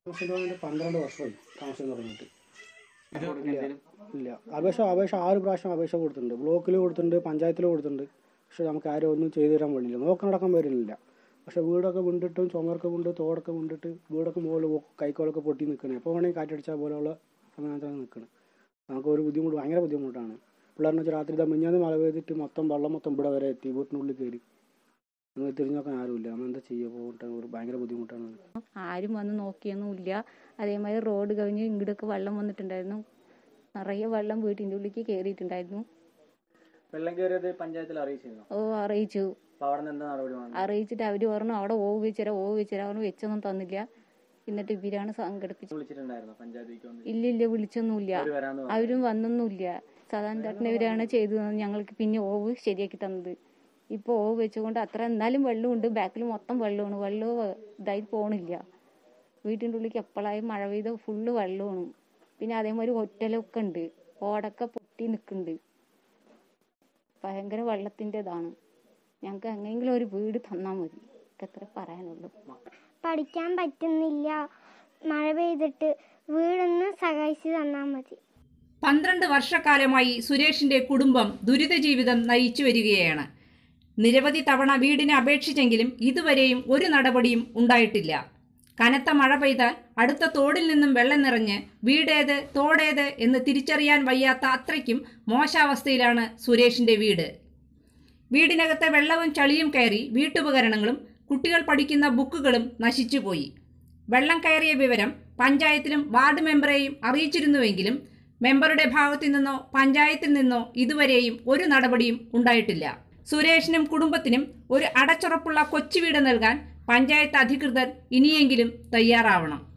താമസം തുടങ്ങിയിട്ട് പന്ത്രണ്ട് വർഷമായി താമസം തുടങ്ങിയിട്ട് ഇല്ല അപേക്ഷ അപേക്ഷ ആറ് പ്രാവശ്യം അപേക്ഷ കൊടുത്തിട്ടുണ്ട് ബ്ലോക്കിൽ കൊടുത്തിട്ടുണ്ട് പഞ്ചായത്തിൽ കൊടുത്തിട്ടുണ്ട് പക്ഷെ നമുക്ക് ആരും ഒന്നും ചെയ്തു തരാൻ വഴിയില്ല നോക്കണടക്കം വരുന്നില്ല പക്ഷെ വീടൊക്കെ വിണ്ടിട്ടും ചുമരൊക്കെ വിണ്ട് തോടൊക്കെ വിണ്ടിട്ട് വീടൊക്കെ മുകളിൽ കൈക്കോളൊക്കെ പൊട്ടി നിൽക്കണേ എപ്പോൾ വേണമെങ്കിൽ കാറ്റടിച്ചാൽ പോലെയുള്ള സമയത്താണ് നിൽക്കുന്നത് നമുക്ക് ഒരു ബുദ്ധിമുട്ട് ഭയങ്കര ബുദ്ധിമുട്ടാണ് പിള്ളേരെന്ന് വെച്ചാൽ രാത്രി ഇതാ മിഞ്ഞാന്ന് മഴ പെയ്തിട്ട് മൊത്തം വെള്ളം മൊത്തം ഇവിടെ വരെ എത്തി വീട്ടിനുള്ളിൽ കയറി നമ്മൾ തിരിഞ്ഞു നോക്കാൻ ആരുമില്ല നമ്മൾ എന്താ ചെയ്യുക പോകട്ടെ ഒരു ഭയങ്കര ബുദ്ധിമുട്ടാണ് ആരും വന്ന് നോക്കിയൊന്നുമില്ല അതേമാതിരി റോഡ് കവിഞ്ഞ് ഇങ്ങോട്ടൊക്കെ വെള്ളം വന്നിട്ടുണ്ടായിരുന്നു നിറയെ വെള്ളം വീട്ടിൻ്റെ ഉള്ളിലേക്ക് കയറിയിട്ടുണ്ടായിരുന്നു വെള്ളം കയറിയത് പഞ്ചായത്തിൽ അറിയിച്ചിരുന്നു ഓ അറിയിച്ചു അപ്പൊ അവിടെ നിന്ന് എന്താ നടപടി വന്നത് അറിയിച്ചിട്ട് അവർ പറഞ്ഞു അവിടെ ഓവ് വെച്ചുതരാം ഓവ് വെച്ചുതരാം പറഞ്ഞു വെച്ചൊന്നും തന്നില്ല എന്നിട്ട് ഇവരാണ് സംഘടിപ്പിച്ചത് വിളിച്ചിട്ടുണ്ടായിരുന്നു പഞ്ചായത്തേക്ക് വന്ന് ഇല്ല ഇല്ല വിളിച്ചൊന്നുമില്ല അവര് വരാന്ന് പറഞ്ഞു അവരും വന്നൊന്നുമില്ല സാധാരണ ചേട്ടനവരാണ് ചെയ്തു തന്നത് ഞങ്ങൾക്ക് പിന്നെ ഓവ് ശരിയാക്കി തന്നത് ഇപ്പോൾ ഓവ് വെച്ചുകൊണ്ട് അത്ര എന്നാലും വെള്ളമുണ്ട് ബാക്കിൽ മൊത്തം വെള്ളമാണ് വെള്ളം ഇതായി പോണില്ല വീട്ടിൻ്റെ ഉള്ളിലേക്ക് എപ്പോഴായും മഴ പെയ്ത ഫുള്ള് വെള്ളമാണ് പിന്നെ അതേമാതിരി ഒറ്റലൊക്കെ ഉണ്ട് ഓടൊക്കെ പൊട്ടി നിൽക്കുന്നുണ്ട് ഭയങ്കര വെള്ളത്തിൻ്റെ ഇതാണ് ഞങ്ങൾക്ക് എങ്ങനെയെങ്കിലും ഒരു വീട് തന്നാൽ മതി എത്ര പറയാനുള്ളൂ പഠിക്കാൻ പറ്റുന്നില്ല മഴ പെയ്തിട്ട് വീടൊന്ന് സഹായിച്ചു തന്നാൽ മതി പന്ത്രണ്ട് വർഷക്കാലമായി സുരേഷിന്റെ കുടുംബം ദുരിത ജീവിതം നയിച്ചു വരികയാണ് നിരവധി തവണ വീടിന് അപേക്ഷിച്ചെങ്കിലും ഇതുവരെയും ഒരു നടപടിയും ഉണ്ടായിട്ടില്ല കനത്ത മഴ പെയ്താൽ അടുത്ത തോടിൽ നിന്നും വെള്ളം നിറഞ്ഞ് വീടേത് തോടേത് എന്ന് തിരിച്ചറിയാൻ വയ്യാത്ത അത്രയ്ക്കും മോശാവസ്ഥയിലാണ് സുരേഷിന്റെ വീട് വീടിനകത്തെ വെള്ളവും ചളിയും കയറി വീട്ടുപകരണങ്ങളും കുട്ടികൾ പഠിക്കുന്ന ബുക്കുകളും നശിച്ചുപോയി വെള്ളം കയറിയ വിവരം പഞ്ചായത്തിലും വാർഡ് മെമ്പറെയും അറിയിച്ചിരുന്നുവെങ്കിലും മെമ്പറുടെ ഭാഗത്തു നിന്നോ പഞ്ചായത്തിൽ നിന്നോ ഇതുവരെയും ഒരു നടപടിയും ഉണ്ടായിട്ടില്ല സുരേഷിനും കുടുംബത്തിനും ഒരു അടച്ചുറപ്പുള്ള കൊച്ചുവീട് നൽകാൻ പഞ്ചായത്ത് അധികൃതർ ഇനിയെങ്കിലും തയ്യാറാവണം